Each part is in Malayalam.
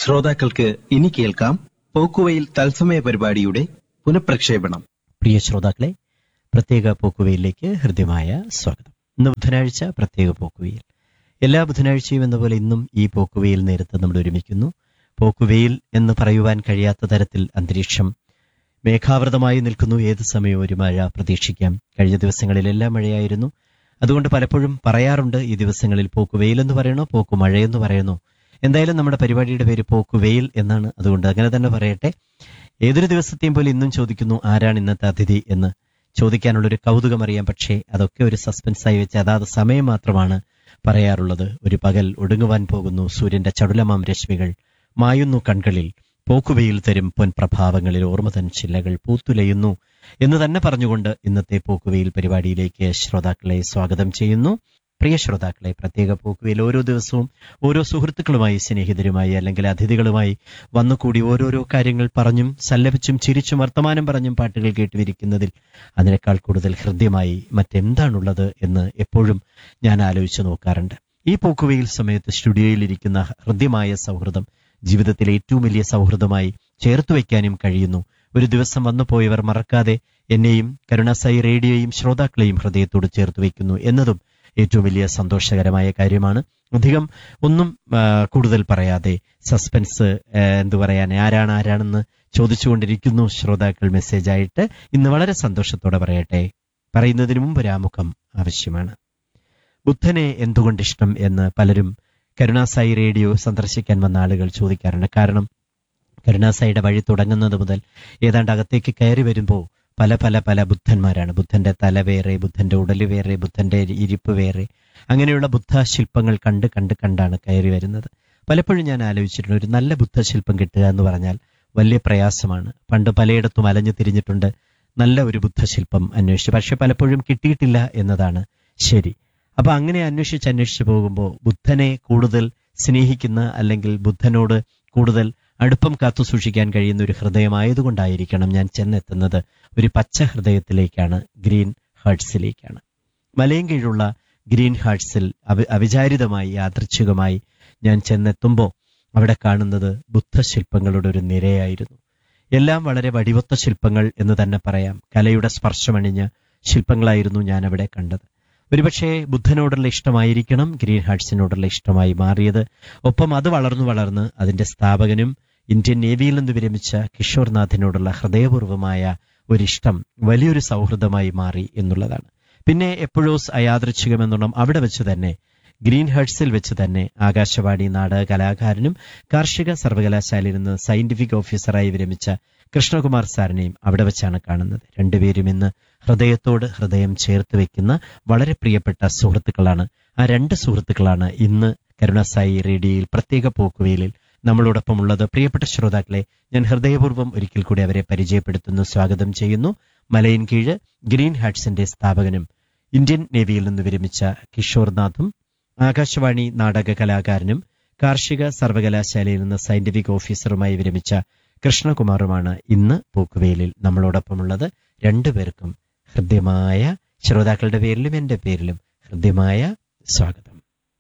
ശ്രോതാക്കൾക്ക് ഇനി കേൾക്കാം പോക്കുവയിൽ തത്സമയ പരിപാടിയുടെ പുനഃപ്രക്ഷേപണം പ്രിയ ശ്രോതാക്കളെ പ്രത്യേക പോക്കുവയിലേക്ക് ഹൃദ്യമായ സ്വാഗതം ഇന്ന് ബുധനാഴ്ച പ്രത്യേക പോക്കുവയിൽ എല്ലാ ബുധനാഴ്ചയും എന്ന പോലെ ഇന്നും ഈ പോക്കുവയിൽ നേരത്ത് നമ്മൾ ഒരുമിക്കുന്നു പോക്കുവെയിൽ എന്ന് പറയുവാൻ കഴിയാത്ത തരത്തിൽ അന്തരീക്ഷം മേഘാവൃതമായി നിൽക്കുന്നു ഏത് സമയവും ഒരു മഴ പ്രതീക്ഷിക്കാം കഴിഞ്ഞ ദിവസങ്ങളിലെല്ലാം മഴയായിരുന്നു അതുകൊണ്ട് പലപ്പോഴും പറയാറുണ്ട് ഈ ദിവസങ്ങളിൽ പോക്കുവെയിൽ എന്ന് പറയണോ പോക്കു മഴയെന്ന് പറയണോ എന്തായാലും നമ്മുടെ പരിപാടിയുടെ പേര് പോക്കുവെയിൽ എന്നാണ് അതുകൊണ്ട് അങ്ങനെ തന്നെ പറയട്ടെ ഏതൊരു ദിവസത്തെയും പോലെ ഇന്നും ചോദിക്കുന്നു ആരാണ് ഇന്നത്തെ അതിഥി എന്ന് ചോദിക്കാനുള്ളൊരു കൗതുകം അറിയാം പക്ഷേ അതൊക്കെ ഒരു സസ്പെൻസായി വെച്ച് അതാത് സമയം മാത്രമാണ് പറയാറുള്ളത് ഒരു പകൽ ഒടുങ്ങുവാൻ പോകുന്നു സൂര്യന്റെ ചടുലമാം രശ്മികൾ മായുന്നു കൺകളിൽ പോക്കുവെയിൽ തരും പൊൻപ്രഭാവങ്ങളിൽ ഓർമ്മതൻ ചില്ലകൾ പൂത്തുലയുന്നു എന്ന് തന്നെ പറഞ്ഞുകൊണ്ട് ഇന്നത്തെ പോക്കുവെയിൽ പരിപാടിയിലേക്ക് ശ്രോതാക്കളെ സ്വാഗതം ചെയ്യുന്നു പ്രിയ ശ്രോതാക്കളെ പ്രത്യേക പോക്കുവയിൽ ഓരോ ദിവസവും ഓരോ സുഹൃത്തുക്കളുമായി സ്നേഹിതരുമായി അല്ലെങ്കിൽ അതിഥികളുമായി വന്നുകൂടി ഓരോരോ കാര്യങ്ങൾ പറഞ്ഞും സല്ലപിച്ചും ചിരിച്ചും വർത്തമാനം പറഞ്ഞും പാട്ടുകൾ കേട്ടുവിരിക്കുന്നതിൽ അതിനേക്കാൾ കൂടുതൽ ഹൃദ്യമായി മറ്റെന്താണുള്ളത് എന്ന് എപ്പോഴും ഞാൻ ആലോചിച്ചു നോക്കാറുണ്ട് ഈ പോക്കുവയിൽ സമയത്ത് സ്റ്റുഡിയോയിൽ ഇരിക്കുന്ന ഹൃദ്യമായ സൗഹൃദം ജീവിതത്തിലെ ഏറ്റവും വലിയ സൗഹൃദമായി ചേർത്തു വയ്ക്കാനും കഴിയുന്നു ഒരു ദിവസം വന്നു പോയവർ മറക്കാതെ എന്നെയും കരുണാസായി റേഡിയോയും ശ്രോതാക്കളെയും ഹൃദയത്തോട് ചേർത്ത് വയ്ക്കുന്നു എന്നതും ഏറ്റവും വലിയ സന്തോഷകരമായ കാര്യമാണ് അധികം ഒന്നും ആ, കൂടുതൽ പറയാതെ സസ്പെൻസ് ആ, എന്തു പറയാൻ ആരാണ് ആരാണെന്ന് ചോദിച്ചുകൊണ്ടിരിക്കുന്നു ശ്രോതാക്കൾ മെസ്സേജായിട്ട് ഇന്ന് വളരെ സന്തോഷത്തോടെ പറയട്ടെ പറയുന്നതിന് മുമ്പ് ഒരാമുഖം ആവശ്യമാണ് ബുദ്ധനെ എന്തുകൊണ്ട് ഇഷ്ടം എന്ന് പലരും കരുണാസായി റേഡിയോ സന്ദർശിക്കാൻ വന്ന ആളുകൾ ചോദിക്കാറുണ്ട് കാരണം കരുണാസായിയുടെ വഴി തുടങ്ങുന്നത് മുതൽ ഏതാണ്ട് അകത്തേക്ക് കയറി വരുമ്പോൾ പല പല പല ബുദ്ധന്മാരാണ് ബുദ്ധന്റെ തല വേറെ ബുദ്ധന്റെ ഉടല് വേറെ ബുദ്ധന്റെ ഇരിപ്പ് വേറെ അങ്ങനെയുള്ള ബുദ്ധ ശില്പങ്ങൾ കണ്ട് കണ്ട് കണ്ടാണ് കയറി വരുന്നത് പലപ്പോഴും ഞാൻ ആലോചിച്ചിട്ടുണ്ട് ഒരു നല്ല ബുദ്ധശില്പം കിട്ടുക എന്ന് പറഞ്ഞാൽ വലിയ പ്രയാസമാണ് പണ്ട് പലയിടത്തും അലഞ്ഞു തിരിഞ്ഞിട്ടുണ്ട് നല്ല ഒരു ബുദ്ധശില്പം അന്വേഷിച്ചു പക്ഷെ പലപ്പോഴും കിട്ടിയിട്ടില്ല എന്നതാണ് ശരി അപ്പൊ അങ്ങനെ അന്വേഷിച്ച് അന്വേഷിച്ച് പോകുമ്പോൾ ബുദ്ധനെ കൂടുതൽ സ്നേഹിക്കുന്ന അല്ലെങ്കിൽ ബുദ്ധനോട് കൂടുതൽ അടുപ്പം കാത്തു സൂക്ഷിക്കാൻ കഴിയുന്ന ഒരു ഹൃദയമായതുകൊണ്ടായിരിക്കണം ഞാൻ ചെന്നെത്തുന്നത് ഒരു പച്ച ഹൃദയത്തിലേക്കാണ് ഗ്രീൻ ഹാർട്സിലേക്കാണ് മലയും കീഴുള്ള ഗ്രീൻ ഹാർട്സിൽ അവ അവിചാരിതമായി യാദൃച്ഛികമായി ഞാൻ ചെന്നെത്തുമ്പോൾ അവിടെ കാണുന്നത് ബുദ്ധശില്പങ്ങളുടെ ഒരു നിരയായിരുന്നു എല്ലാം വളരെ വടിവൊത്ത ശില്പങ്ങൾ എന്ന് തന്നെ പറയാം കലയുടെ സ്പർശമണിഞ്ഞ ശില്പങ്ങളായിരുന്നു ഞാൻ അവിടെ കണ്ടത് ഒരുപക്ഷെ ബുദ്ധനോടുള്ള ഇഷ്ടമായിരിക്കണം ഗ്രീൻ ഹാർട്സിനോടുള്ള ഇഷ്ടമായി മാറിയത് ഒപ്പം അത് വളർന്നു വളർന്ന് അതിന്റെ സ്ഥാപകനും ഇന്ത്യൻ നേവിയിൽ നിന്ന് വിരമിച്ച കിഷോർനാഥിനോടുള്ള ഹൃദയപൂർവമായ ഒരിഷ്ടം വലിയൊരു സൗഹൃദമായി മാറി എന്നുള്ളതാണ് പിന്നെ എപ്പോഴോ അയാദൃച്ഛികമെന്നോണം അവിടെ വെച്ച് തന്നെ ഗ്രീൻ ഹെർട്സിൽ വെച്ച് തന്നെ ആകാശവാണി നാടക കലാകാരനും കാർഷിക സർവകലാശാലയിൽ നിന്ന് സയന്റിഫിക് ഓഫീസറായി വിരമിച്ച കൃഷ്ണകുമാർ സാറിനെയും അവിടെ വെച്ചാണ് കാണുന്നത് രണ്ടുപേരും ഇന്ന് ഹൃദയത്തോട് ഹൃദയം ചേർത്ത് വെക്കുന്ന വളരെ പ്രിയപ്പെട്ട സുഹൃത്തുക്കളാണ് ആ രണ്ട് സുഹൃത്തുക്കളാണ് ഇന്ന് കരുണാസായി റേഡിയോയിൽ പ്രത്യേക പോക്കുവെയിലിൽ നമ്മളോടൊപ്പം ഉള്ളത് പ്രിയപ്പെട്ട ശ്രോതാക്കളെ ഞാൻ ഹൃദയപൂർവ്വം ഒരിക്കൽ കൂടി അവരെ പരിചയപ്പെടുത്തുന്നു സ്വാഗതം ചെയ്യുന്നു മലയിൻ കീഴ് ഗ്രീൻ ഹാർട്സിന്റെ സ്ഥാപകനും ഇന്ത്യൻ നേവിയിൽ നിന്ന് വിരമിച്ച കിഷോർനാഥും ആകാശവാണി നാടക കലാകാരനും കാർഷിക സർവകലാശാലയിൽ നിന്ന് സയന്റിഫിക് ഓഫീസറുമായി വിരമിച്ച കൃഷ്ണകുമാറുമാണ് ഇന്ന് പോക്കുവെയിലിൽ നമ്മളോടൊപ്പമുള്ളത് രണ്ടുപേർക്കും ഹൃദ്യമായ ശ്രോതാക്കളുടെ പേരിലും എന്റെ പേരിലും ഹൃദ്യമായ സ്വാഗതം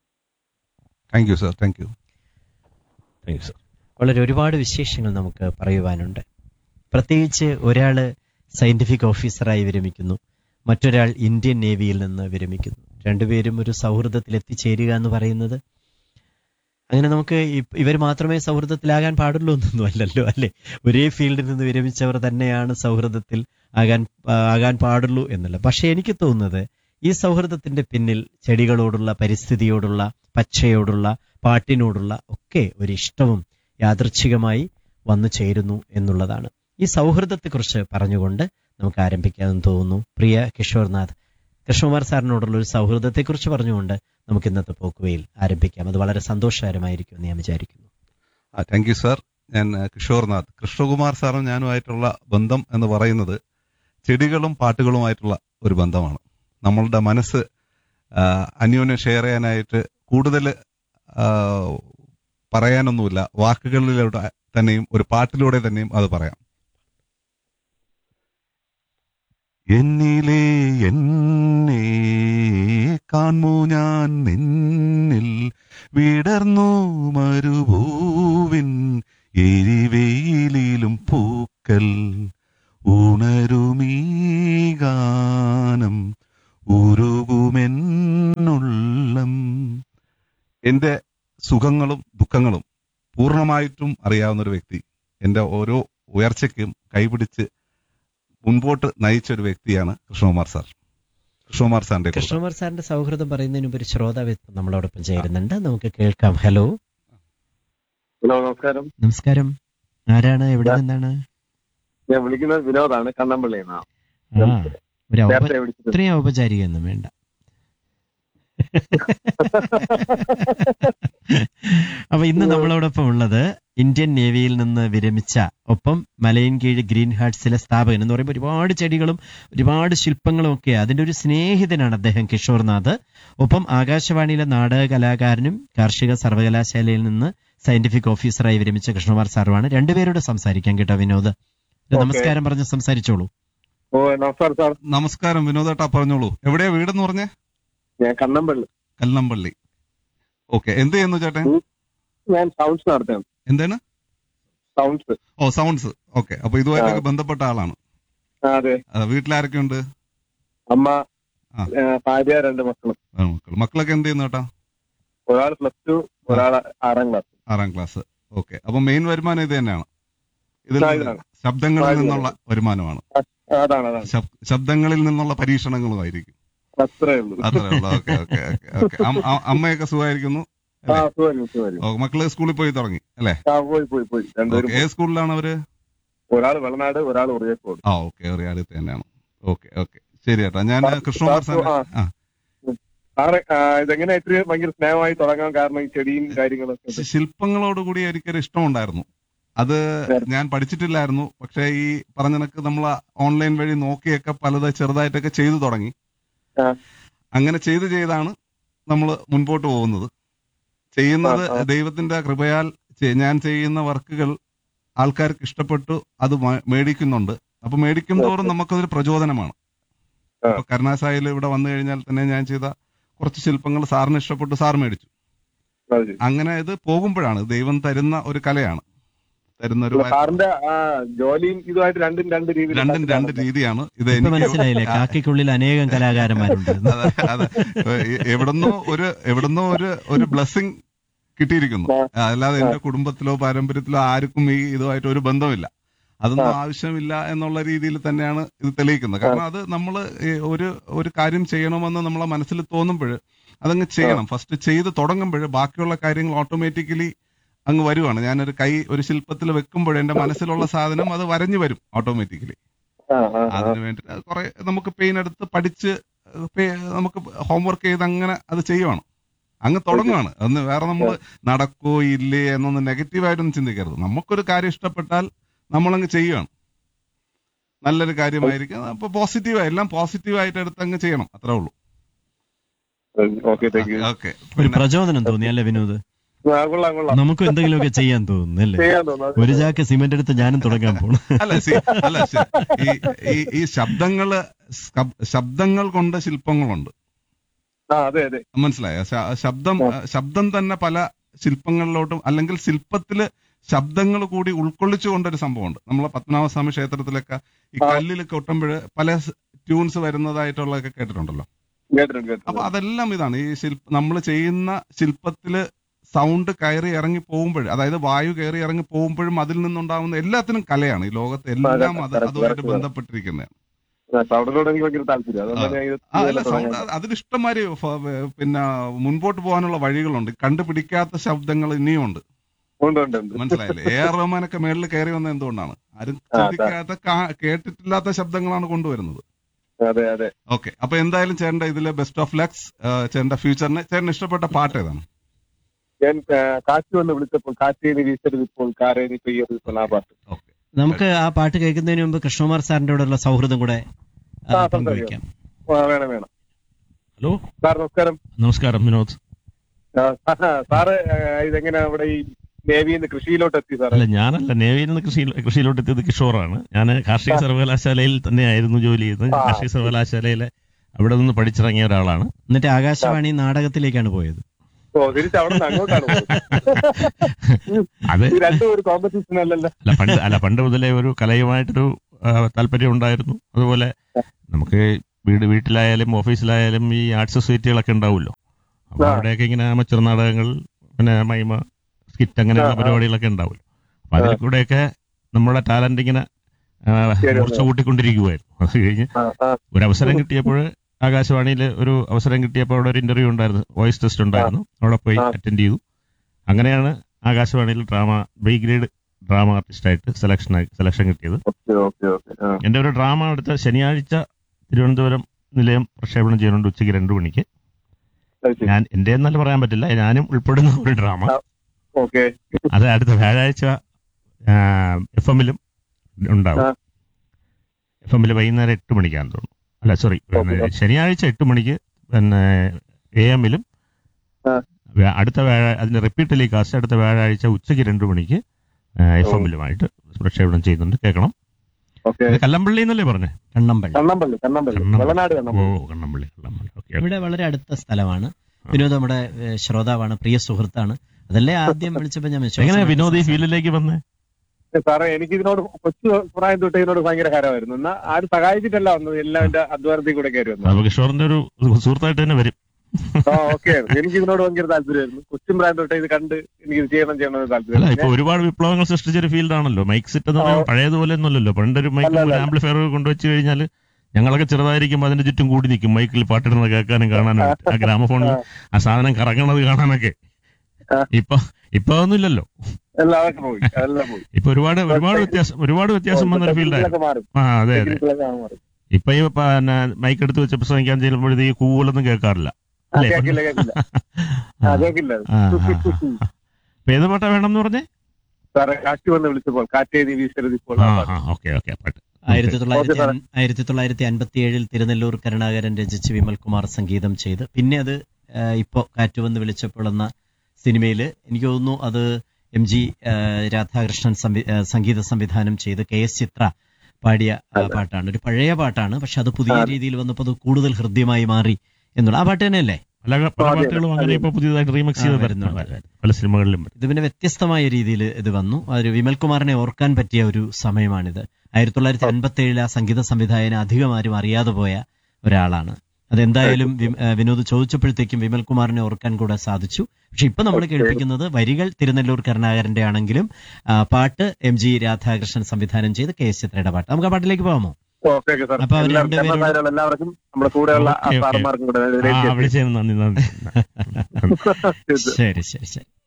thank you sir thank you വളരെ ഒരുപാട് വിശേഷങ്ങൾ നമുക്ക് പറയുവാനുണ്ട് പ്രത്യേകിച്ച് ഒരാള് സയന്റിഫിക് ഓഫീസറായി വിരമിക്കുന്നു മറ്റൊരാൾ ഇന്ത്യൻ നേവിയിൽ നിന്ന് വിരമിക്കുന്നു രണ്ടുപേരും ഒരു സൗഹൃദത്തിൽ എത്തിച്ചേരുക എന്ന് പറയുന്നത് അങ്ങനെ നമുക്ക് ഇ- ഇവർ മാത്രമേ സൗഹൃദത്തിലാകാൻ പാടുള്ളൂ എന്നൊന്നും അല്ലല്ലോ അല്ലെ ഒരേ ഫീൽഡിൽ നിന്ന് വിരമിച്ചവർ തന്നെയാണ് സൗഹൃദത്തിൽ ആകാൻ ആ, ആകാൻ പാടുള്ളൂ എന്നല്ല പക്ഷെ എനിക്ക് തോന്നുന്നത് ഈ സൗഹൃദത്തിന്റെ പിന്നിൽ ചെടികളോടുള്ള പരിസ്ഥിതിയോടുള്ള പച്ചയോടുള്ള പാട്ടിനോടുള്ള ഒക്കെ ഒരു ഇഷ്ടവും യാദൃച്ഛികമായി വന്നു ചേരുന്നു എന്നുള്ളതാണ് ഈ സൗഹൃദത്തെക്കുറിച്ച് പറഞ്ഞുകൊണ്ട് നമുക്ക് ആരംഭിക്കാമെന്ന് തോന്നുന്നു പ്രിയ കിഷോർനാഥ് കൃഷ്ണകുമാർ സാറിനോടുള്ള ഒരു സൗഹൃദത്തെക്കുറിച്ച് പറഞ്ഞുകൊണ്ട് നമുക്ക് ഇന്നത്തെ പോക്കുവയിൽ ആരംഭിക്കാം അത് വളരെ സന്തോഷകരമായിരിക്കും എന്ന് ഞാൻ വിചാരിക്കുന്നു ആ താങ്ക് യു സർ ഞാൻ ആ, കിഷോർനാഥ് കൃഷ്ണകുമാർ സാറും ഞാനുമായിട്ടുള്ള ബന്ധം എന്ന് പറയുന്നത് ചെടികളും പാട്ടുകളുമായിട്ടുള്ള ഒരു ബന്ധമാണ് നമ്മളുടെ മനസ്സ് ആ, അന്യോന്യം ഷെയർ ചെയ്യാനായിട്ട് കൂടുതൽ ആ, പറയാനൊന്നുമില്ല വാക്കുകളിലൂടെ തന്നെയും ഒരു പാട്ടിലൂടെ തന്നെയും അത് പറയാം എന്നിലെ എന്നെ കാൺമു ഞാൻ നിന്നിൽ വിടർന്നു മരുഭൂവിൻ എരിവെയിലും പൂക്കൽ ഉണരുമീ ഗാനം ഉരുകുമെന്നുള്ളം എന്റെ സുഖങ്ങളും ദുഃഖങ്ങളും പൂർണ്ണമായിട്ടും അറിയാവുന്ന ഒരു വ്യക്തി എന്റെ ഓരോ ഉയർച്ചയ്ക്കും കൈപിടിച്ച് മുൻപോട്ട് നയിച്ച ഒരു വ്യക്തിയാണ് കൃഷ്ണകുമാർ സാർ കൃഷ്ണകുമാർ സാറിന്റെ കുറിച്ച്. കൃഷ്ണകുമാർ സാറിന്റെ സൗഹൃദം പറയുന്നതിന് മുമ്പ് ഒരു ശ്രോതാവ് ഇപ്പം നമ്മളോടൊപ്പം ചേരുന്നുണ്ട് നമുക്ക് കേൾക്കാം ഹലോ ഹലോ നമസ്കാരം നമസ്കാരം ആരാണ് എവിടെ നിന്നാണ് ഞാൻ വിളിക്കുന്നത് വിനോദാണ് കണ്ണമ്പള്ളിയിൽ നിന്നാണ് ആ ഒരു ഔപ- നേരത്തെ വിളിച്ചത് ഇത്രയും ഔപചാരികയൊന്നും വേണ്ട അപ്പൊ ഇന്ന് നമ്മളോടൊപ്പം ഉള്ളത് ഇന്ത്യൻ നേവിയിൽ നിന്ന് വിരമിച്ച ഒപ്പം മലയൻകീഴ് ഗ്രീൻ ഹാർട്സിലെ സ്ഥാപകൻ എന്ന് പറയുമ്പോൾ ഒരുപാട് ചെടികളും ഒരുപാട് ശില്പങ്ങളും ഒക്കെ അതിന്റെ ഒരു സ്നേഹിതനാണ് അദ്ദേഹം കിഷോർനാഥ് ഒപ്പം ആകാശവാണിയിലെ നാടക കലാകാരനും കാർഷിക സർവകലാശാലയിൽ നിന്ന് സയന്റിഫിക് ഓഫീസറായി വിരമിച്ച കൃഷ്ണകുമാർ സാറുമാണ് രണ്ടുപേരോട് സംസാരിക്കാം കേട്ടോ വിനോദ് ഒരു ഓക്കേ. നമസ്കാരം പറഞ്ഞ് സംസാരിച്ചോളൂ ഓ നമസ്കാരം സാർ നമസ്കാരം വിനോദേട്ടാ പറഞ്ഞോളൂ എവിടെയാ വീടെന്ന് പറഞ്ഞേ ഞാൻ കണ്ണമ്പള്ളി കല്ലമ്പള്ളി ഓക്കെ എന്ത് ചെയ്യുന്നു ചേട്ടൻ ഞാൻ സൗണ്ട്സ് നടത്തുകയാണ് എന്താണ് സൗണ്ട്സ് ഓ സൗണ്ട്സ് ഓക്കെ അപ്പൊ ഇതുമായിട്ടൊക്കെ ബന്ധപ്പെട്ട ആളാണ് ആ, അതെ ആ, വീട്ടിലാരൊക്കെ ഉണ്ട് അമ്മ ആ. ആ, ഭാര്യ രണ്ട് മക്കളും ആ, മക്കൾ മക്കളൊക്കെ എന്ത് ചെയ്യുന്നു ചേട്ടാ ഒരാൾ പ്ലസ് ടു ഒരാൾ ആറാം ക്ലാസ് ആറാം ക്ലാസ് ഓക്കെ അപ്പൊ മെയിൻ വരുമാനം ഇത് തന്നെയാണ് ഇതിൽ ആ, നിന്ന് ഇതാണ്. ശബ്ദങ്ങളിൽ ആ, ഇതാണ്. നിന്നുള്ള വരുമാനമാണ് അതാണ് അതാണ് ശബ്- ശബ്ദങ്ങളിൽ നിന്നുള്ള പരീക്ഷണങ്ങളുമായിരിക്കും അത്രേ ഉള്ളൂ അത്രേ ഉള്ളൂ ഓക്കെ ഓക്കെ ഓക്കെ ഓക്കെ അമ്മയൊക്കെ സുഖമായിരിക്കുന്നു ആ സുഖം സുഖം ഓ, മക്കള് സ്കൂളിൽ പോയി തുടങ്ങി അല്ലേ ആ പോയി പോയി പോയി രണ്ടുപേരും ഓക്കെ ഏത് സ്കൂളിലാണ് അവര് ഒരാൾ വെള്ളനാട് ഒരാൾ ഉറിയക്കോട് ആ ഓക്കെ അറിയാതെ തന്നെയാണ് ഓക്കെ ഓക്കെ ശരി ചേട്ടാ ഞാൻ കൃഷ്ണകുമാർ സാറിന്റെ ആ. ആ സാറ് ആ, ഇതെങ്ങനെ ഇത്രയും ഭയങ്കര സ്നേഹമായി തുടങ്ങാൻ കാരണം ഈ ചെടിയും കാര്യങ്ങളൊക്കെ ശി- ശില്പങ്ങളോടുകൂടി എനിക്കൊരു ഇഷ്ടമുണ്ടായിരുന്നു അത് ഞാൻ പഠിച്ചിട്ടില്ലായിരുന്നു പക്ഷേ ഈ പറഞ്ഞ കണക്ക് നമ്മൾ ഓൺലൈൻ വഴി നോക്കിയൊക്കെ പലത് ചെറുതായിട്ടൊക്കെ ചെയ്തു തുടങ്ങി ആ. അങ്ങനെ ചെയ്ത് ചെയ്താണ് നമ്മൾ മുൻപോട്ട് പോകുന്നത് ചെയ്യുന്നത് ആ, ആ. ദൈവത്തിന്റെ കൃപയാൽ ചെ- ഞാൻ ചെയ്യുന്ന വർക്കുകൾ ആൾക്കാർക്ക് ഇഷ്ടപ്പെട്ടു അത് മ- മേടിക്കുന്നുണ്ട് അപ്പൊ മേടിക്കും തോറും നമുക്കതൊരു പ്രചോദനമാണ് ആ. അപ്പൊ കരുണാസായിൽ ഇവിടെ വന്നു കഴിഞ്ഞാൽ തന്നെ ഞാൻ ചെയ്ത കുറച്ച് ശില്പങ്ങൾ സാറിന് ഇഷ്ടപ്പെട്ടു സാർ മേടിച്ചു അത് ശരി. അങ്ങനെ ഇത് പോകുമ്പോഴാണ് ദൈവം തരുന്ന ഒരു കലയാണ് തരുന്ന ഒരു അല്ല, സാറിന്റെ ആ ജോലിയും ഇതുമായിട്ട് രണ്ടും രണ്ട് രീതിയിൽ രണ്ടും രണ്ട് രീതിയാണ് ഇത് ഇപ്പൊ എനിക്ക് മനസ്സിലായില്ലേ കാക്കിക്കുള്ളിൽ അനേകം കലാകാരന്മാരുണ്ട് അതെ, അതെ. എ- എവിടുന്നോ ഒരു എവിടുന്നോ ഒരു ഒരു ബ്ലെസ്സിങ് കിട്ടിയിരിക്കുന്നു ആ. അല്ലാതെ എന്റെ കുടുംബത്തിലോ പാരമ്പര്യത്തിലോ ആർക്കും ഈ ഇതുമായിട്ട് ഒരു ബന്ധമില്ല അതൊന്നും ആവശ്യമില്ല എന്നുള്ള രീതിയിൽ തന്നെയാണ് ഇത് തെളിയിക്കുന്നത് കാരണം അത് നമ്മൾ ഒരു ഒരു കാര്യം ചെയ്യണമെന്ന് നമ്മളെ മനസ്സിൽ തോന്നുമ്പോൾ അതങ്ങ് ചെയ്യണം ഫസ്റ്റ് ചെയ്ത് തുടങ്ങുമ്പോൾ ബാക്കിയുള്ള കാര്യങ്ങൾ ഓട്ടോമാറ്റിക്കലി അങ്ങ് വരുവാണ് ഞാനൊരു കൈ ഒരു ശില്പത്തിൽ വെക്കുമ്പോൾ എന്റെ മനസ്സിലുള്ള സാധനം അത് വരഞ്ഞു വരും ഓട്ടോമാറ്റിക്കലി ആ, ആ, ആ. അതിന് വേണ്ടി കുറെ നമുക്ക് പെയിൻ എടുത്ത് പഠിച്ച് ഏഹ് പേ- നമുക്ക് ഹോംവർക്ക് ചെയ്ത് അങ്ങനെ അത് ചെയ്യുവാണ് അങ്ങ് തുടങ്ങുവാണ് ഒന്ന് വേറെ നമ്മൾ നടക്കോ ഇല്ലേ എന്നൊന്ന് നെഗറ്റീവായിട്ടൊന്നും ചിന്തിക്കരുത് നമുക്കൊരു കാര്യം ഇഷ്ടപ്പെട്ടാൽ നമ്മളങ്ങ് ചെയ്യുവാണ് നല്ലൊരു കാര്യമായിരിക്കും അപ്പൊ പോസിറ്റീവായി എല്ലാം പോസിറ്റീവായിട്ട് എടുത്ത് അങ്ങ് ചെയ്യണം അത്രേ ഉള്ളൂ ഓക്കെ താങ്ക് യു ഓക്കെ ഒരു പ്രചോദനം തോന്നി അല്ലേ വിനോദ് ആ, കൊള്ളാം കൊള്ളാം നമുക്കും എന്തെങ്കിലുമൊക്കെ ചെയ്യാൻ തോന്നുന്നു അല്ലേ ചെയ്യാൻ തോന്നുന്നു ഒരു ചാക്ക് സിമന്റ് എടുത്ത് ഞാനും തുടങ്ങാൻ പോണു അല്ല സി- അല്ല ശ- ഈ ഈ- ഈ ശബ്ദങ്ങള് സ്ക- ശബ്ദങ്ങൾ കൊണ്ട് ശില്പങ്ങളുണ്ട് ആ അതെ അതെ മനസ്സിലായോ ശ- ശബ്ദം ശബ്ദം തന്നെ പല ശില്പങ്ങളിലോട്ടും അല്ലെങ്കിൽ ശില്പത്തില് ശബ്ദങ്ങൾ കൂടി ഉൾക്കൊള്ളിച്ചുകൊണ്ടൊരു സംഭവമുണ്ട് നമ്മളെ പത്മനാഭസ്വാമി ക്ഷേത്രത്തിലൊക്കെ ഈ ആ. കല്ലിൽ കൊട്ടുമ്പോൾ പല ട്യൂൺസ് വരുന്നതായിട്ടുള്ളതൊക്കെ കേട്ടിട്ടുണ്ടല്ലോ കേട്ടിട്ടുണ്ട് അപ്പൊ കേട്ടിട്ടുണ്ട് അതെല്ലാം ഇതാണ് ഈ ശില്പ നമ്മൾ ചെയ്യുന്ന ശില്പത്തില് സൗണ്ട് കയറി ഇറങ്ങി പോകുമ്പോൾ അതായത് വായു കയറി ഇറങ്ങി പോകുമ്പോഴും അതിൽ നിന്നുണ്ടാവുന്ന എല്ലാത്തിനും കലയാണ് ഈ ലോകത്ത് എല്ലാം അത് correct, അതുമായിട്ട് correct. ബന്ധപ്പെട്ടിരിക്കുന്നതാണ് ആ, സൗണ്ടിനോട് എനിക്ക് ഭയങ്കര താല്പര്യം അതുകൊണ്ട് ഞാൻ ഇത് ആ അല്ല തുടങ്ങാൻ. സൗണ്ട് അതിലിഷ്ടംമാര് ഫ- പിന്നെ മുൻപോട്ട് പോകാനുള്ള വഴികളുണ്ട് കണ്ടുപിടിക്കാത്ത ശബ്ദങ്ങൾ ഇനിയും ഉണ്ട് ഉണ്ട് ഉണ്ട് ഉണ്ട് മനസ്സിലായില്ലേ എ ആർ റഹ്മാനൊക്കെ മേളിൽ കയറി വന്നത് എന്തുകൊണ്ടാണ് ആരും ആ, അതാ. ചിന്തിക്കാത്ത കാ- കേട്ടിട്ടില്ലാത്ത ശബ്ദങ്ങളാണ് കൊണ്ടുവരുന്നത് അതെ അതെ ഓക്കെ അപ്പൊ എന്തായാലും ചേട്ടന്റെ ഇതിലെ ബെസ്റ്റ് ഓഫ് ലക്സ് ചേട്ടന്റെ ഫ്യൂച്ചറിന് ചേട്ടന് ഇഷ്ടപ്പെട്ട പാട്ട് ഏതാണ് ഞാൻ ആ, കാറ്റ് വന്ന് വിളിച്ചപ്പോൾ കാറ്റേനി വീശരുത് ഇപ്പോൾ കാരേനി പെയ്യരുത് ഇപ്പോൾ ആ പാട്ട് ഓക്കെ നമുക്ക് ആ പാട്ട് കേൾക്കുന്നതിന് മുമ്പ് കൃഷ്ണകുമാർ സാറിന്റെ കൂടെയുള്ള സൗഹൃദം കൂടെ ആ, ആ, പങ്കുവയ്ക്കാം ആ, വേണം വേണം ഹലോ സാർ നമസ്കാരം നമസ്കാരം വിനോദ് ആ, സാറ് ആ, ഇതെങ്ങനെ അവിടെ ഈ നേവിയിൽ നിന്ന് കൃഷിയിലോട്ട് എത്തി സാറ് അല്ല ഞാനല്ല നേവിയിൽ നിന്ന് കൃഷി കൃഷിയിലോട്ട് എത്തിയത് കിഷോറാണ് ഞാൻ കാർഷിക സർവകലാശാലയിൽ തന്നെയായിരുന്നു ജോലി ചെയ്തത് ആ. കാർഷിക സർവകലാശാലയിലെ അവിടെ നിന്ന് പഠിച്ചിറങ്ങിയ ഒരാളാണ് എന്നിട്ട് ആകാശവാണി നാടകത്തിലേക്കാണ് പോയത് ഓ തിരിച്ച് അവിടെ നിന്ന് അങ്ങോട്ടാണ് പോകുന്നത്. അത് ഈ രണ്ടും ഒരു കോമ്പറ്റീഷൻ അല്ലല്ലോ അല്ല പണ്ട് അല്ല പണ്ട് മുതലേ ഒരു കലയുമായിട്ടൊരു ആ, താല്പര്യം ഉണ്ടായിരുന്നു അതുപോലെ നമുക്ക് വീട് വീട്ടിലായാലും ഓഫീസിലായാലും ഈ ആർട്സ് സൊസൈറ്റികളൊക്കെ ഉണ്ടാവുമല്ലോ അപ്പൊ ആ. അവിടെയൊക്കെ ഇങ്ങനെ അമച്ചർ നാടകങ്ങൾ പിന്നെ മൈമ സ്കിറ്റ് അങ്ങനെയുള്ള ആ, ആ. പരിപാടികളൊക്കെ ഉണ്ടാവുമല്ലോ അപ്പൊ അതിൽ കൂടെയൊക്കെ നമ്മുടെ ടാലന്റ് ഇങ്ങനെ ആ, ശരി. മൂർച്ച കൂട്ടിക്കൊണ്ടിരിക്കുമായിരുന്നു അത് കഴിഞ്ഞ് ആ, ആ. ഒരു അവസരം കിട്ടിയപ്പോൾ ആകാശവാണിയിൽ ഒരു അവസരം കിട്ടിയപ്പോൾ അവിടെ ഒരു ഇന്റർവ്യൂ ഉണ്ടായിരുന്നു വോയിസ് ടെസ്റ്റ് ഉണ്ടായിരുന്നു അവിടെ പോയി ആ. അറ്റൻഡ് ചെയ്തു അങ്ങനെയാണ് ആകാശവാണിയിൽ ഡ്രാമ ബി ഗ്രേഡ് ഡ്രാമ ആർട്ടിസ്റ്റായിട്ട് സെലക്ഷൻ സെലക്ഷൻ കിട്ടിയത് ഓക്കെ ഓക്കെ ഓക്കെ ആ. എന്റെ ഒരു ഡ്രാമ അടുത്ത ശനിയാഴ്ച തിരുവനന്തപുരം നിലയം പ്രക്ഷേപണം ചെയ്യുന്നുണ്ട് ഉച്ചയ്ക്ക് രണ്ടു മണിക്ക് അത് ശരി. ഞാൻ എന്റെ എന്നല്ല പറയാൻ പറ്റില്ല ഞാനും ഉൾപ്പെടുന്ന ഒരു ഡ്രാമ ഓക്കെ അത് അടുത്ത വ്യാഴാഴ്ച എഫ് എമ്മിലും ഉണ്ടാവും ആ. എഫ് എമ്മിൽ വൈകുന്നേരം എട്ട് മണിക്കാന്ന് തോന്നുന്നു അല്ല സോറി ഓക്കെ. ശനിയാഴ്ച എട്ട് മണിക്ക് പിന്നെ എ എമ്മിലും ആ. അടുത്ത വ്യാഴ അതിന്റെ റിപ്പീറ്റ് ടെലികാസ്റ്റ് അടുത്ത വ്യാഴാഴ്ച ഉച്ചയ്ക്ക് രണ്ടു മണിക്ക് എഫ് ഓ. എമ്മിലുമായിട്ട് പ്രക്ഷേപണം ചെയ്യുന്നുണ്ട് കേൾക്കണം ഓക്കെ ഇത് കല്ലമ്പള്ളി എന്നല്ലേ പറഞ്ഞേ കണ്ണമ്പള്ളി കണ്ണമ്പള്ളി കണ്ണമ്പള്ളി കണ്ണമ്പള്ളി. വെള്ളനാട് ഓ കണ്ണമ്പള്ളി കണ്ണമ്പള്ളി കണ്ണമ്പള്ളി ഓക്കെ ഇവിടെ വളരെ അടുത്ത സ്ഥലമാണ് വിനോദ് നമ്മുടെ ഏഹ്, ശ്രോതാവാണ് പ്രിയ സുഹൃത്താണ് അതല്ലേ ആദ്യം വിളിച്ചപ്പോ ഞാൻ വിശ്വാസം എങ്ങനെ വെച്ചു. വിനോദ് ഈ ഫീൽഡിലേക്ക് വന്നേ സാറേ എനിക്ക് ഇതിനോട് കൊച്ചു പ്രായം തൊട്ട് ഇതിനോട് ഭയങ്കര ഹരമായിരുന്നു എന്നാ ആരും സഹായിച്ചിട്ടല്ല വന്നത് എല്ലാം എന്റെ അധ്വാനത്തിൽ കൂടെ കയറി വന്നത് അപ്പൊ കിഷോറിന്റെ ഒരു സുഹൃത്തായിട്ട് തന്നെ വരും ആ ഓക്കെ എനിക്ക് ഇതിനോട് ഭയങ്കര താല്പര്യമായിരുന്നു കൊച്ചും പ്രായം തൊട്ട് ഇത് കണ്ട് എനിക്ക് ഇത് ചെയ്യണം ചെയ്യണം എന്ന് അല്ല താല്പര്യം ഇപ്പൊ ഒരുപാട് വിപ്ലവങ്ങൾ സൃഷ്ടിച്ച ഒരു ഫീൽഡാണല്ലോ മൈക്ക് സെറ്റ് എന്ന് പറഞ്ഞാൽ ആ. പഴയതുപോലെ ഒന്നുമല്ലല്ലോ പണ്ടൊരു മൈക്കും അല്ല, ഒരു അല്ല. ആംപ്ലിഫയർ കൊണ്ടുവച്ച് കഴിഞ്ഞാൽ ഞങ്ങളൊക്കെ ചെറുതായിരിക്കുമ്പോൾ അതിന്റെ ചുറ്റും കൂടി നിൽക്കും മൈക്കിൽ പാട്ടിടുന്നത് കേൾക്കാനും കാണാനും ആ ഗ്രാമഫോണിൽ ആ സാധനം കറങ്ങണത് കാണാനൊക്കെ ആ. ഇപ്പൊ ഇപ്പൊ അതൊന്നുമില്ലല്ലോ എല്ലാം അതൊക്കെ പോയി എല്ലാം പോയി ഇപ്പൊ ഒരുപാട് ഒരുപാട് വ്യത്യാസം ഒരുപാട് വ്യത്യാസം വന്നൊരു ഫീൽഡായിരുന്നു ടെക്നിക്കലൊക്കെ മാറി ആ അതെ അതെ ടെക്നിക്കലൊക്കെ മാറി ഇപ്പൊ ഈ പിന്നെ മൈക്ക് എടുത്ത് വെച്ച് പ്രസംഗിക്കാൻ ചെല്ലുമ്പോഴത്തേക്ക് ഈ കൂവലൊന്നും കേൾക്കാറില്ല ആ, അല്ലേ? കേക്കില്ല കേക്കില്ല ആ. ആ കേക്കില്ല ആ, ആ, ആ. അപ്പൊ ഏത് പാട്ടാ വേണം എന്ന് പറഞ്ഞേ സാറേ കാറ്റ് വന്ന് വിളിച്ചപ്പോൾ കാറ്റേരി വീശരുതിപ്പോൾ ആ ആ ഓക്കെ ഓക്കെ പാട്ട് ആയിരത്തി തൊള്ളായിരത്തി ഓക്കേ, സാറേ. ആയിരത്തി തൊള്ളായിരത്തി അൻപത്തി ഏഴിൽ തിരുനെല്ലൂർ കരുണാകരൻ രചിച്ച് വിമൽ കുമാർ സംഗീതം ചെയ്ത് പിന്നെ അത് ആ, ഇപ്പോ കാറ്റുവന്ന് വിളിച്ചപ്പോൾ എന്ന സിനിമയിൽ എനിക്ക് തോന്നുന്നു അത് എം ജി ആ, രാധാകൃഷ്ണൻ സംവി- ആ, സംഗീത സംവിധാനം ചെയ്ത് കെ എസ് ചിത്ര പാടിയ ആ, അതെ. പാട്ടാണ് ഒരു പഴയ പാട്ടാണ് പക്ഷെ അത് പുതിയ അതെ. രീതിയിൽ വന്നപ്പോൾ അത് കൂടുതൽ ഹൃദ്യമായി മാറി എന്നുള്ള ആ പാട്ട് തന്നെയല്ലേ പല പല അതെ, പാട്ടുകളും അങ്ങനെ അതെ. ഇപ്പൊ പുതിയതായിട്ട് റീമിക്സ് ആ, ചെയ്ത് വരുന്നുണ്ട്. വരുന്നുണ്ട് പല സിനിമകളിലും വരും. ഇത് പിന്നെ വ്യത്യസ്തമായ രീതിയിൽ ഇത് വന്നു അതൊരു വിമൽകുമാറിനെ ഓർക്കാൻ പറ്റിയ ഒരു സമയമാണിത് ആയിരത്തി തൊള്ളായിരത്തി അൻപത്തി ഏഴിൽ ആ സംഗീത സംവിധായകനെ അധികം ആരും അറിയാതെ പോയ ഒരാളാണ് അതെന്തായാലും വി- ഏഹ് വിനോദ് ചോദിച്ചപ്പോഴത്തേക്കും വിമൽകുമാറിനെ ഓർക്കാൻ കൂടെ സാധിച്ചു പക്ഷെ ഇപ്പൊ നമ്മൾ Okay. കേൾപ്പിക്കുന്നത് വരികൾ തിരുനെല്ലൂർ കരുണാകരന്റെ ആണെങ്കിലും ആ, പാട്ട് എം ജി രാധാകൃഷ്ണൻ സംവിധാനം ചെയ്ത് കെ എസ് ചിത്രയുടെ പാട്ട് നമുക്ക് ആ പാട്ടിലേക്ക് പോകാമോ ഓക്കെ ഓക്കെ സാർ അപ്പൊ അവര് എല്ലാവർക്കും രണ്ടുപേരും- കർണാടകയിലുള്ള എല്ലാവർക്കും നമ്മുടെ കൂടെയുള്ള ആ ഓക്കെ, ഓക്കെ. സാറന്മാർക്കും കൂടെ ആ ഡെഡിക്കേറ്റ് വിളിച്ചതിന് നന്ദി നന്ദി ചെയ്തു. ശരി ശരി ശരി